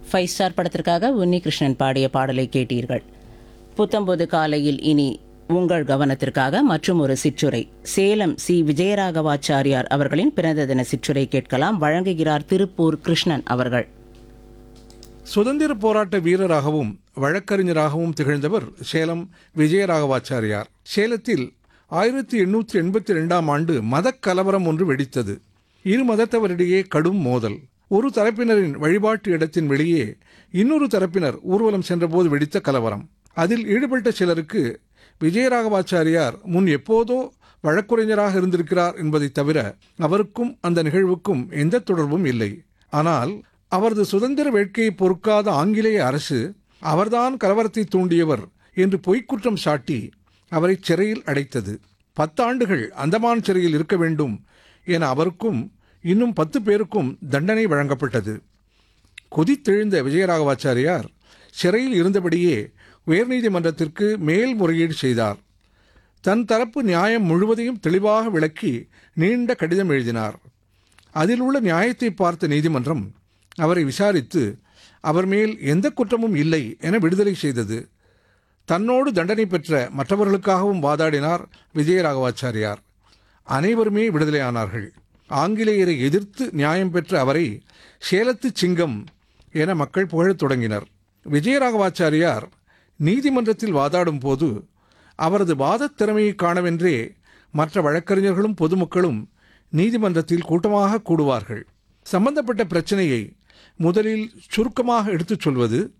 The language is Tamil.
ஃபைவ் ஸ்டார் படத்திற்காக உன்னிகிருஷ்ணன் பாடிய பாடலை கேட்டீர்கள் புத்தம்பது காலையில் இனி உங்கள் கவனத்திற்காக மற்றும் ஒரு சிற்றுரை சேலம் சி விஜயராகவாச்சாரியார் அவர்களின் பிறந்த தின சிற்றுரை கேட்கலாம் வழங்குகிறார் திருப்பூர் கிருஷ்ணன் அவர்கள் சுதந்திர போராட்ட வீரராகவும் வழக்கறிஞராகவும் திகழ்ந்தவர் சேலம் விஜயராகவாச்சாரியார் சேலத்தில் ஆயிரத்தி எண்ணூற்றி எண்பத்தி ரெண்டாம் ஆண்டு மதக் கலவரம் ஒன்று வெடித்தது இரு மதத்தவரிடையே கடும் மோதல் ஒரு தரப்பினரின் வழிபாட்டு இடத்தின் வெளியே இன்னொரு தரப்பினர் ஊர்வலம் சென்றபோது வெடித்த கலவரம் அதில் ஈடுபட்ட சிலருக்கு விஜயராகவாச்சாரியார் முன் எப்போதோ வழக்குரைஞராக இருந்திருக்கிறார் என்பதை தவிர அவருக்கும் அந்த நிகழ்வுக்கும் எந்த தொடர்பும் இல்லை ஆனால் அவரது சுதந்திர வேட்கையை பொறுக்காத ஆங்கிலேய அரசு அவர்தான் கலவரத்தை தூண்டியவர் என்று பொய்க்குற்றம் சாட்டி அவரை சிறையில் அடைத்தது பத்தாண்டுகள் அந்தமான் சிறையில் இருக்க வேண்டும் என அவருக்கும் இன்னும் பத்து பேருக்கும் தண்டனை வழங்கப்பட்டது கொதித்தெழுந்த விஜயராகவாச்சாரியார் சிறையில் இருந்தபடியே உயர்நீதிமன்றத்திற்கு மேல்முறையீடு செய்தார் தன் தரப்பு நியாயம் முழுவதையும் தெளிவாக விளக்கி நீண்ட கடிதம் எழுதினார் அதில் உள்ள நியாயத்தை பார்த்த நீதிமன்றம் அவரை விசாரித்து அவர் மேல் எந்த குற்றமும் இல்லை என விடுதலை செய்தது தன்னோடு தண்டனை பெற்ற மற்றவர்களுக்காகவும் வாதாடினார் விஜயராகவாச்சாரியார் அனைவருமே விடுதலையானார்கள் ஆங்கிலேயரை எதிர்த்து நியாயம் பெற்ற அவரை சேலத்து சிங்கம் என மக்கள் புகழத் தொடங்கினர் விஜயராகவாச்சாரியார் நீதிமன்றத்தில் வாதாடும் போது அவரது வாதத் திறமையை காணவென்றே மற்ற வழக்கறிஞர்களும் பொதுமக்களும் நீதிமன்றத்தில் கூட்டமாக கூடுவார்கள் சம்பந்தப்பட்ட பிரச்சனையை முதலில் சுருக்கமாக எடுத்துச் சொல்வது